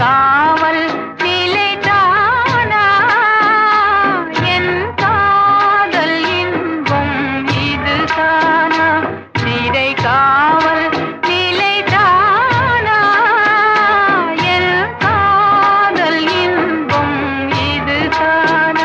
காவல் நிலைதானா என் காதல் இன்பம் இதுதானா சிறை காவல் நிலைதானா என் காதல் இன்பம் இதுதானா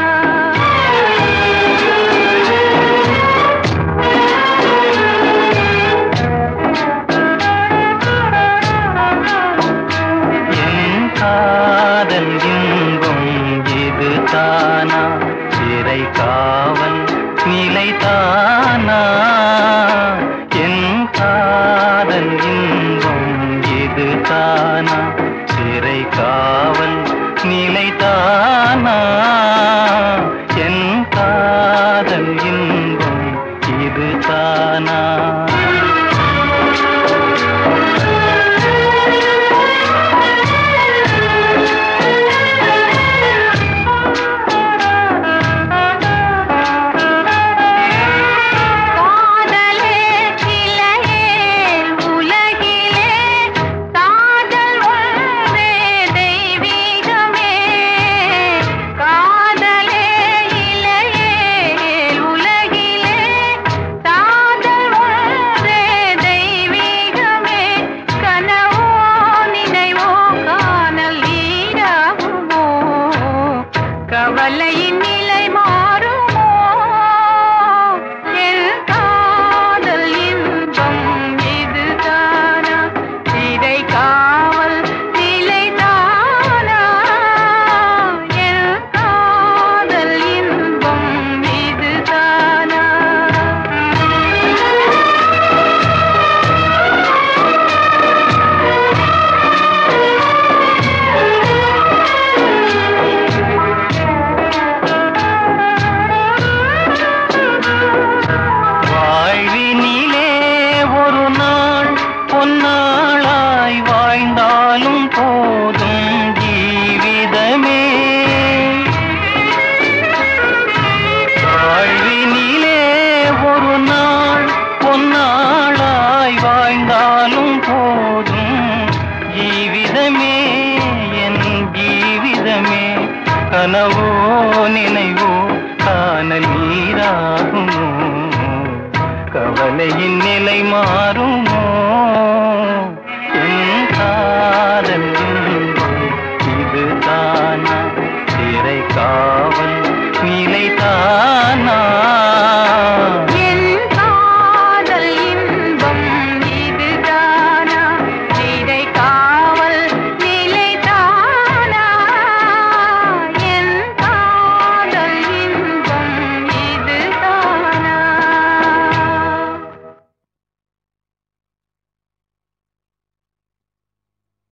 என் காதல் இன்பம் இது தானா சிறை காவல் நிலை தானா என் காதல் இன்பம் இது தானா சிறை காவல் நிலை தானா என் காதல் இன்பம் இது தானா காதலே இலையே உலகிலே காதல் ஒன்றே தெய்வீகமே காதலே இலையே உலகிலே காதல் ஒன்றே தெய்வீகமே கனவோ நினைவோ காணல் ஈடாகுமோ கவலையின் நிலை மாறுமோ என் காதல் இன்பம் இதுதானா இதை காவல் நிலைதானா என் காதல் இன்பம் இதுதானா வாழ்வினிலே ஒரு நாள் பொன்னாளாய் வாழ்ந்தாலும் போதும் ஜீவிதமே வாழ்வினிலே ஒரு நாள் பொன்னாளாய் வாழ்ந்தாலும் போதும் ஜீவிதமே என் ஜீவிதமே கனவோ நினைவோ காணல் நீராகுமோ கவலையின் நிலை மாறுமோ